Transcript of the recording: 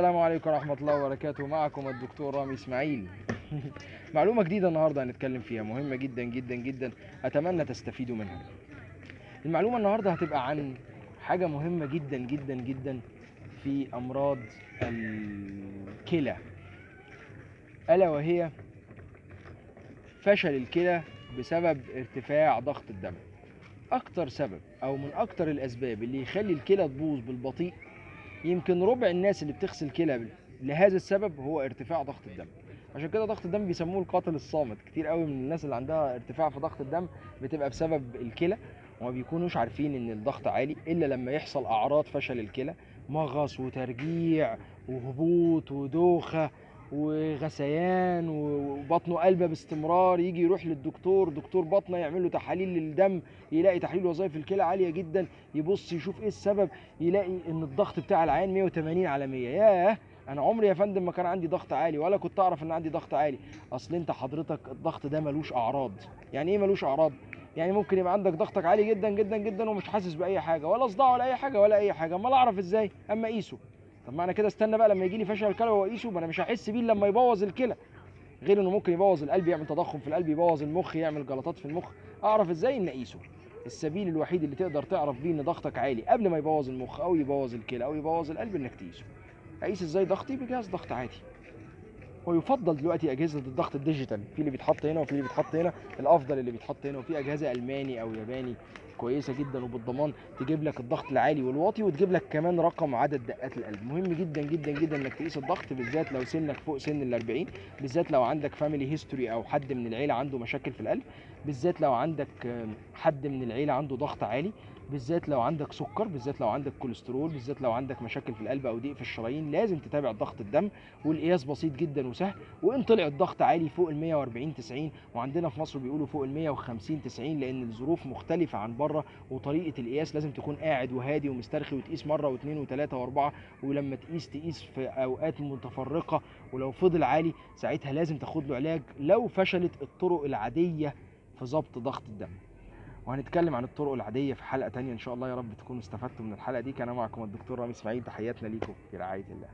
السلام عليكم ورحمة الله وبركاته معكم الدكتور رامي اسماعيل معلومة جديدة النهاردة هنتكلم فيها مهمة جدا جدا جدا أتمنى تستفيدوا منها المعلومة النهاردة هتبقى عن حاجة مهمة جدا جدا جدا في أمراض الكلى ألا وهي فشل الكلى بسبب ارتفاع ضغط الدم أكتر سبب أو من أكتر الأسباب اللي يخلي الكلى تبوظ بالبطيء يمكن ربع الناس اللي بتغسل كلى لهذا السبب هو ارتفاع ضغط الدم عشان كده ضغط الدم بيسموه القاتل الصامت كتير قوي من الناس اللي عندها ارتفاع في ضغط الدم بتبقى بسبب الكلى وما بيكونوش عارفين ان الضغط عالي الا لما يحصل اعراض فشل الكلى مغص وترجيع وهبوط ودوخه وغثيان وبطنه قلبه باستمرار يجي يروح للدكتور دكتور بطنه يعمل له تحاليل للدم يلاقي تحليل وظائف الكلى عاليه جدا يبص يشوف ايه السبب يلاقي ان الضغط بتاع العين 180 على 100 ياه انا عمري يا فندم ما كان عندي ضغط عالي ولا كنت اعرف ان عندي ضغط عالي اصل انت حضرتك الضغط ده ملوش اعراض يعني ايه ملوش اعراض يعني ممكن يبقى عندك ضغطك عالي جدا جدا جدا ومش حاسس باي حاجه ولا صداع ولا اي حاجه ولا اي حاجه امال اعرف ازاي اما اقيسه طب ما انا كده استنى بقى لما يجي لي فشل الكلى واقيسه ما انا مش هحس بيه لما يبوظ الكلى غير انه ممكن يبوظ القلب يعمل تضخم في القلب يبوظ المخ يعمل جلطات في المخ اعرف ازاي ان اقيسه السبيل الوحيد اللي تقدر تعرف بيه ان ضغطك عالي قبل ما يبوظ المخ او يبوظ الكلى او يبوظ القلب انك تقيسه اقيس ازاي ضغطي بجهاز ضغط عادي ويفضل دلوقتي اجهزه الضغط الديجيتال في اللي بيتحط هنا وفي اللي بيتحط هنا الافضل اللي بيتحط هنا وفي اجهزه الماني او ياباني كويسه جدا وبالضمان تجيب لك الضغط العالي والواطي وتجيب لك كمان رقم عدد دقات القلب مهم جدا جدا جدا انك تقيس الضغط بالذات لو سنك فوق سن ال 40 بالذات لو عندك فاميلي هيستوري او حد من العيله عنده مشاكل في القلب بالذات لو عندك حد من العيله عنده ضغط عالي بالذات لو عندك سكر بالذات لو عندك كوليسترول بالذات لو عندك مشاكل في القلب او ضيق في الشرايين لازم تتابع ضغط الدم والقياس بسيط جدا وسهل وان طلع الضغط عالي فوق ال 140 90 وعندنا في مصر بيقولوا فوق ال 150 90 لان الظروف مختلفه عن بره وطريقه القياس لازم تكون قاعد وهادي ومسترخي وتقيس مره واثنين وثلاثه واربعه ولما تقيس تقيس في اوقات متفرقه ولو فضل عالي ساعتها لازم تاخد له علاج لو فشلت الطرق العاديه في ضبط ضغط الدم وهنتكلم عن الطرق العادية في حلقة تانية إن شاء الله يا رب تكونوا استفدتوا من الحلقة دي كان معكم الدكتور رامي إسماعيل تحياتنا ليكم في رعاية الله